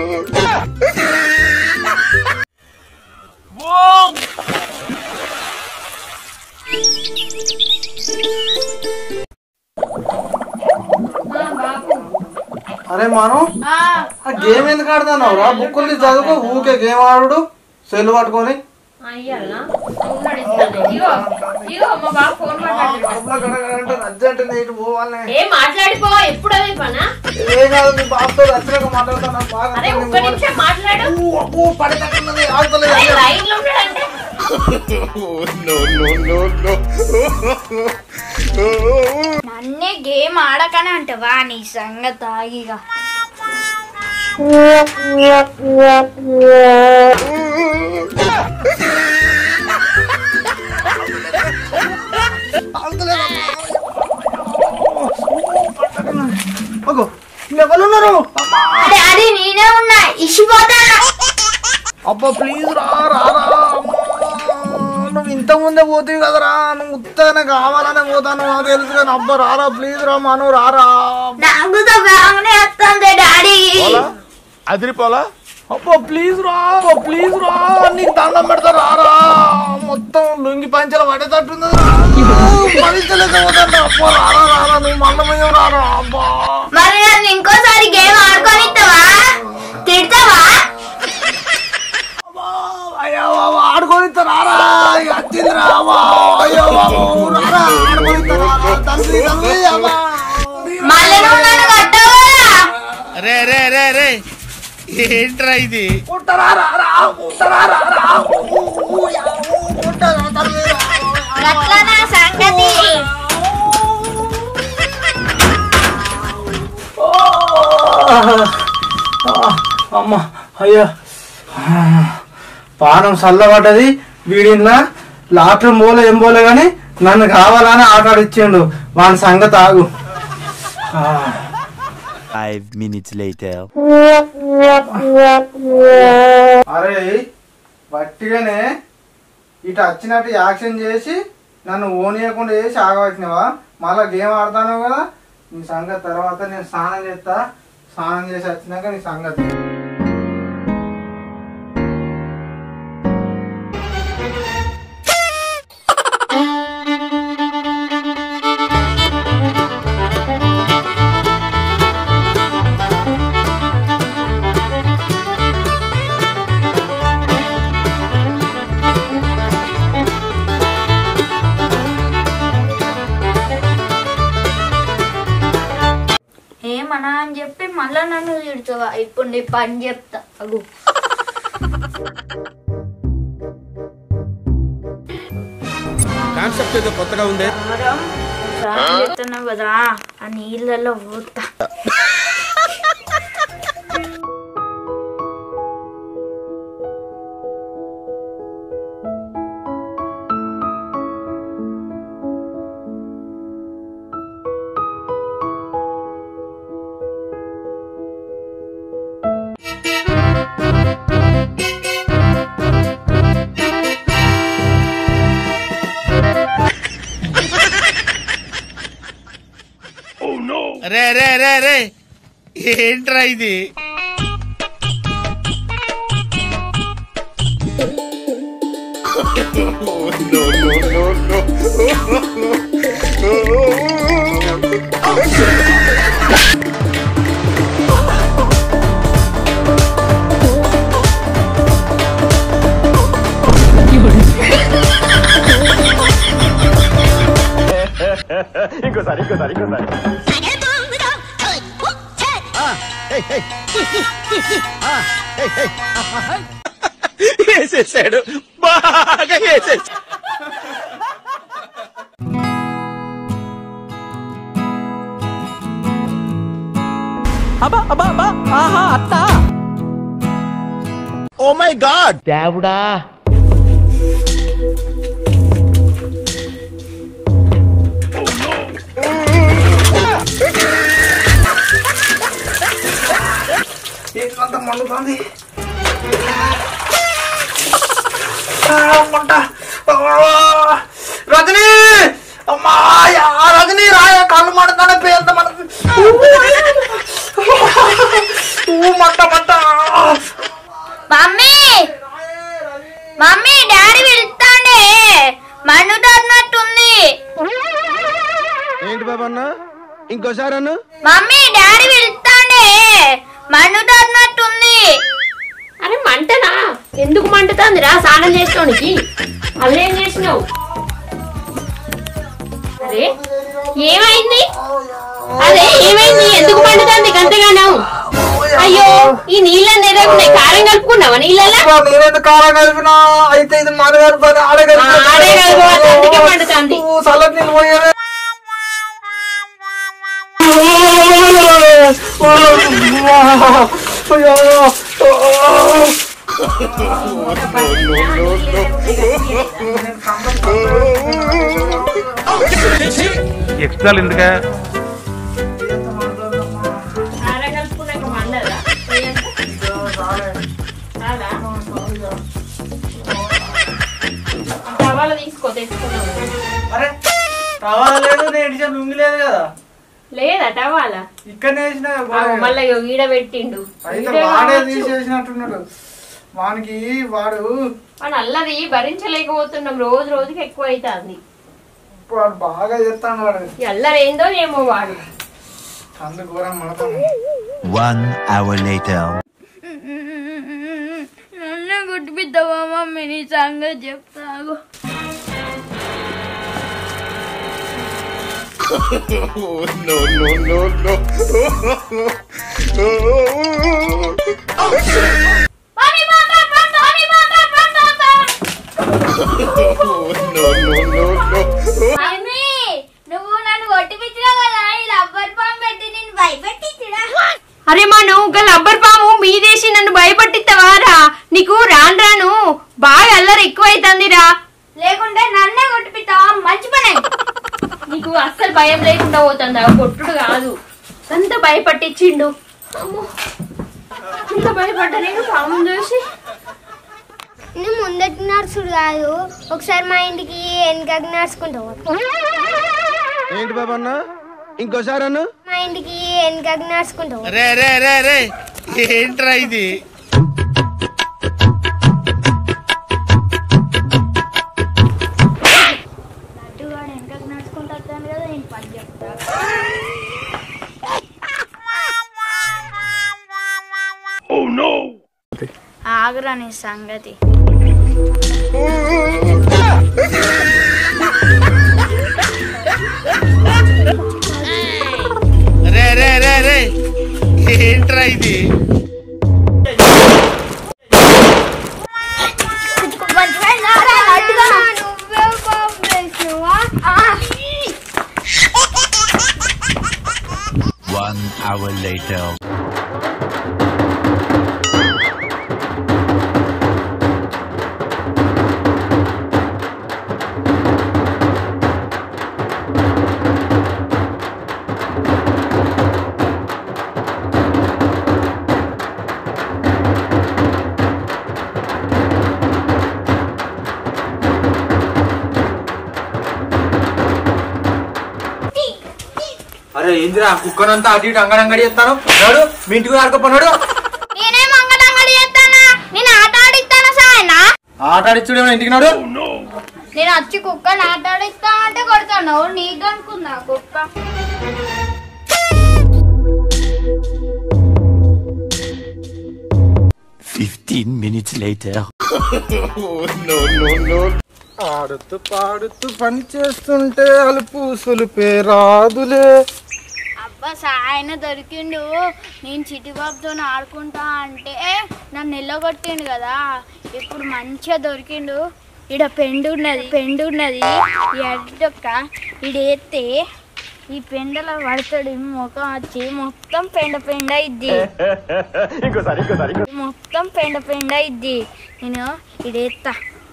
అరే మనం ఆ గేమ్ ఎందుకు ఆడుతున్నావు రా బుక్కులు తీసి చదువుకో ఊకే గేమ్ ఆడుడు సెల్ పట్టుకొని అయ్యాలా ఉన్నాడు ఇస్తాను ఇగో ఇగో మా బాబు ఫోన్ మాట్లాడుతున్నాడు అర్జెంట్ నైట్ పోవాలి ఏ మాట్లాడిపో ఎప్పుడు అదే పనా ఏ కాదు మీ బాబుతో వచ్చినాక మాట్లాడుతున్నా బాగా అరే ఒక్క నిమిషం మాట్లాడు ఊ, అబ్బో, పడేటట్టున్నది, ఆగుతలేదు. అరే లైన్ లో ఉన్నాడంటే నన్నే గేమ్ ఆడకనే అంటవా నీ సంగతి ఆగిగా అగో, ఎవరున్నారు డాడీ నేనే ఉన్నా ఇసిపోతాను అబ్బా ప్లీజ్ రా రా రా అమ్మా. నువ్వు ఇంత ముందే పోతావు కదరా నువ్వు ఉత్తగానే కావాలనే పోతాను నాకు తెలుసు కానీ అబ్బా రారా ప్లీజ్ రా మను రారా నాకు బాగానే వస్తుంది డాడీ అదిరిపోలా అబ్బా ప్లీజ్ రా అబ్బా ప్లీజ్ రా నీకు దండం పెడతా రారా మొత్తం లుంగి పంచలు పడేటట్టుంది పడించలేకపోతాడు అబ్బా రారా రారా నువ్వు మల్లమయ్యం రారా అబ్బా మరి నన్ను ఇంకోసారి గేమ్ ఆడుకొనిస్తావా తిడతావా అబ్బా, అయ్యో బాబా ఆడుకొని రారా ఇక వచ్చింది రా అబ్బా. అయ్యో బాబు రారా ఆడుకొని రారా తండ్రి తండ్రి అబ్బా మళ్ళీ నువ్వు నన్ను కొట్టావు కదా రే రే రే రే ఏంట్రా ఇది కుట్టరా రారా కుట్టరా రారా ఊ, ఊ, యా, ఊ, కుట్టరా తండ్రి రా. గట్ల నా సంగతి అమ్మ అయ్యా పానం చల్లబడ్డది వీడిన్నా లాట్రూమ్ పోలే ఏం పోలే కానీ నన్ను కావాలని ఆట ఆడిచ్చిండు వాని సంగతి ఆగు ఆ, Five minutes later. అరే బట్టిగానే ఇటు వచ్చినట్టు యాక్షన్ చేసి నన్ను ఓనియకుండా చేసి ఆగవచ్చినవా మళ్ళా గేమ్ ఆడతాను కదా నీ సంగతి తర్వాత నేను స్నానం చేస్తా స్నానం చేసి వచ్చినాక నీ సంగతి ఏమన్నా అని చెప్పి మళ్ళా నన్ను తిడతావా ఇప్పుడు నీ పని చెప్తా అగు కాన్సెప్ట్ ఏదో కొత్తగా ఉందే కారం స్నానం చేస్తున్నావు కదా ఆ నీళ్ళలో పోతా రే రే రే రే ఏంట్రా ఇది వేసేసాడు బాగా వేసేసాడు ఓ మై గాడ్ దేవుడా ఏంటంత మండుతుంది ఆ, మంట ఆ, రజనీ అమ్మా యా, రజనీ రాయ కళ్ళు మండుతానే పేరుత మనకు ఊ, మంట మంట ఆ, ఇంకోసారి అను మమ్మీ డాడీ పిలుస్తాండే మండుతున్నట్టుంది అరే మంటనా ఎందుకు మండుతుందిరా స్నానం చేసినోనికి అదేం చేసినావు అరే ఏమైంది అదే ఏమైంది ఎందుకు మండుతుంది గంతగానం అయ్యో ఈ నీళ్ళ నెరవున్నాయి కారం కలుపుకున్నావా నీళ్ళలా నేనెందుకు కాలం కలిపినా అయితే ఇది మన కలిపి ఆడ ఆడే కలుపుకోవాలి అందుకే మండుతుంది సలడ్ నీళ్ళు పోయావే ఎక్స్ట్రాలు ఎందుకా కారం కలుపుకున్నాక మండదా రాదా టవాల తీసుకో తెచ్చుకున్నావు అరే కావాలేదు నేను ఇడిచా లుంగి లేదు కదా లేదా టవాలా ఇక్కడనే వేసిన మళ్ళీ ఈడ పెట్టిండు అయితే ఈడే వాడే కావచ్చు. తీసేసినట్టున్నాడు వానికి వాడు వాడు అల్లది భరించలేకపోతున్నాం రోజు రోజుకి ఎక్కువ అవుతుంది వాడు బాగా చేస్తాడు వాడు ఈ అల్లరి ఏందో ఏమో వాడు అందు ఘోరం మనతాను One hour later. నన్ను గుడ్డిపిద్దావా మమ్మీ నీ సంగతి చెప్తాగు మమ్మీ నువ్వు నన్ను కొట్టిపించినావు కదా ఈ రబ్బర్ పాము పెట్టి నేను భయపెట్టించినా అరే మా నువ్వు గల అబ్బర్ పాము మీదేసి నన్ను భయపట్టిస్తావారా నీకు రాను రాను బాగా అల్లరి ఎక్కువ అవుతుందిరా లేకుంటే నన్నే కొట్టిపిస్తావా మంచి పని నీకు అస్సలు భయం లేకుండా పోతుంది ఆ కొట్టుడు కాదు అంత భయపట్టించిండు అమ్మో. ఇంత భయపడ్డా నేను పాము చూసి నువ్వు ముందటి నడుచుడు కాదు ఒకసారి మా ఇంటికి వెనకకి నడుచుకుంటావు ఏంటి బాబు అన్న ఇంకోసారి అను మా ఇంటికి వెనకకి నడుచుకుంటావు రే రే రే రే ఏంట్రా ఇది అటువాడు వెనకకు నడుచుకుంటూ వస్తాను కదా నేను పని చెప్తా ఆగురా నీ సంగతి రే రే రే రే ఏంట్రా ఇది నువ్వే పాపం చేసినావా? One hour later. అరే ఏందిరా కుక్కనంతా అటు ఇటు అంగడంగడి చేస్తాను నాడు మీ ఇంటికి ఆడుకోపోనాడు నేనేం అంగడంగడి చేస్తానా నేను ఆట ఆడిస్తానా సాయనా ఆట ఆడిచ్చుడేమో ఇంటికి నాడు నేను వచ్చి కుక్కని ఆట ఆడిస్తా అంటే కొడతాను నీకు అనుకుందా కుక్క Fifteen minutes later. ఆడుతూ పాడుతూ పని చేస్తుంటే అలుపు సులుపే రాదులే అబ్బా సాయన దొరికిండు నేను చిటిబాబుతో ఆడుకుంటా అంటే నన్ను నిల్లగొట్టిండు కదా ఇప్పుడు మంచిగా దొరికిండు ఈడ పెండు ఉన్నది పెండు ఉన్నది ఈ అడ్డొక్క ఈడేస్తే ఈ పెండలో పడతాడు ఈ ముఖం వచ్చి మొత్తం పెండ పెండ ఇద్ది మొత్తం పెండ పెండ ఇద్ది నేను ఈడేస్తా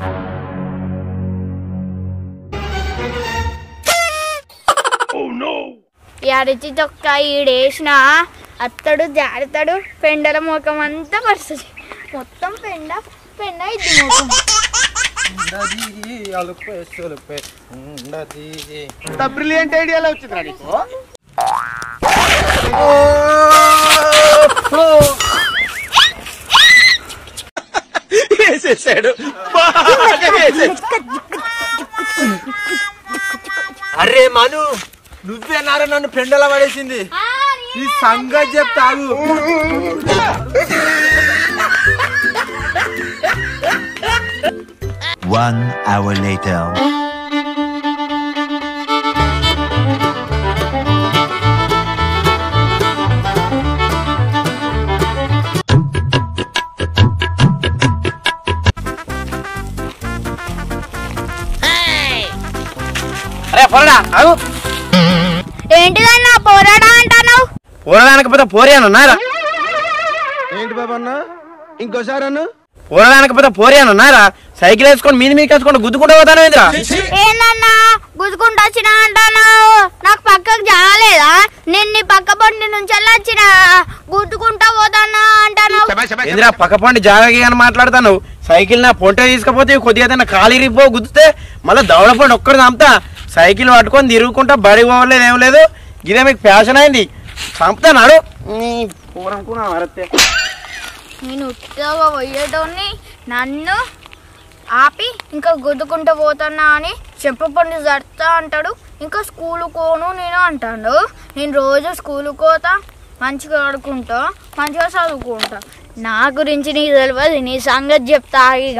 ఈ అరచి తొక్క ఈడేసిన అత్తడు జారుతాడు పెండల ముఖం అంతా పడుతుంది మొత్తం పెండ పెండ ఇది ముఖం ఉండది అలుపే సులుపే ఉండది ఇంత బ్రిలియంట్ ఐడియాలో వచ్చిందిరా నీకు వేసేసాడు బాగా వేసేసాడు అరే మను నువ్వే నువ్వేనారా నన్ను పెండల పడేసింది ఈ సంగతి చెప్తాగు One hour later. అరే పొరడా అవు ఏంటిదన్నా పోరాడా అంటావు పోరడానకపోతే పోరి అని ఉన్నారా ఏంటి బాబు అన్న ఇంకోసారి అన్న పోరడానకపోతే పోరి అని ఉన్నారా సైకిల్ వేసుకొని మీది మీకు వేసుకొని గుద్దుకుంటూ పోతాను ఏంద్రా ఏందన్నా గుద్దుకుంటూ వచ్చినా అంటాను నాకు పక్కకు జాగలేదా నేను నీ పక్క పొంటి నుంచి వచ్చిన గుద్దుకుంటా పోతానా అంటాను ఏంద్రా పక్క పండి జాగకి అని మాట్లాడతాను సైకిల్ నా పొంట తీసుకపోతే కొద్దిగా ఏదైనా ఖాళీ రిపో గుద్దితే మళ్ళీ దవడ పండి ఒక్కడు చంపుతా సైకిల్ పట్టుకొని తిరుగుకుంటా బడి పోవలేదు ఏం లేదు ఇదే మీకు ఫ్యాషన్ అయింది చంపుతాడు నీ పూరనుకున్నా మరతే నేను ఉత్తగా పోయేటోని నన్ను ఆపి ఇంకా గుద్దుకుంటూ పోతున్నా అని చెప్పపండి జడతా అంటాడు ఇంకా స్కూల్ కోను నేను అంటాడు నేను రోజు స్కూల్ పోతా మంచిగా ఆడుకుంటా మంచిగా చదువుకుంటా నా గురించి నీకు తెలియదు నీ సంగతి చెప్తా ఇక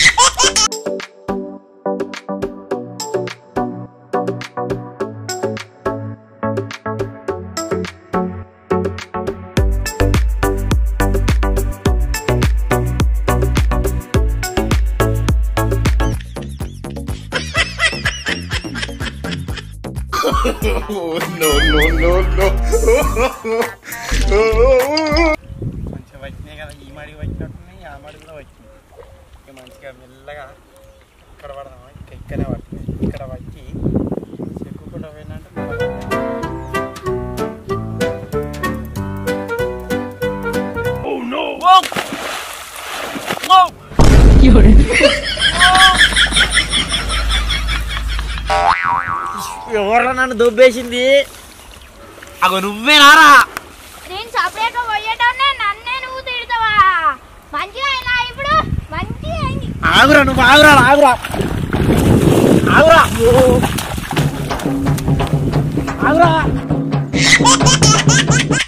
మంచిగా వచ్చినాయి కదా ఈ మడి వచ్చినట్టున్నాయి ఆ మడి కూడా వచ్చినాయి ఇక మంచిగా మెల్లగా ఇక్కడ పడదామా ఇక్కడ ఇక్కడే పట్టినాయి ఇక్కడ వచ్చి చెక్కుకుండా పోయినట్టు ఎవరు నన్ను దొబ్బేసింది అగో నువ్వే నారా నేను సపరేట్గా పోయేటోనే నన్నే నువ్వు తిడతావా మంచిగా అయినా ఇప్పుడు మంచిగా అయింది ఆగురా నువ్వు ఆగురా ఆగురా ఆగురా ఆగురా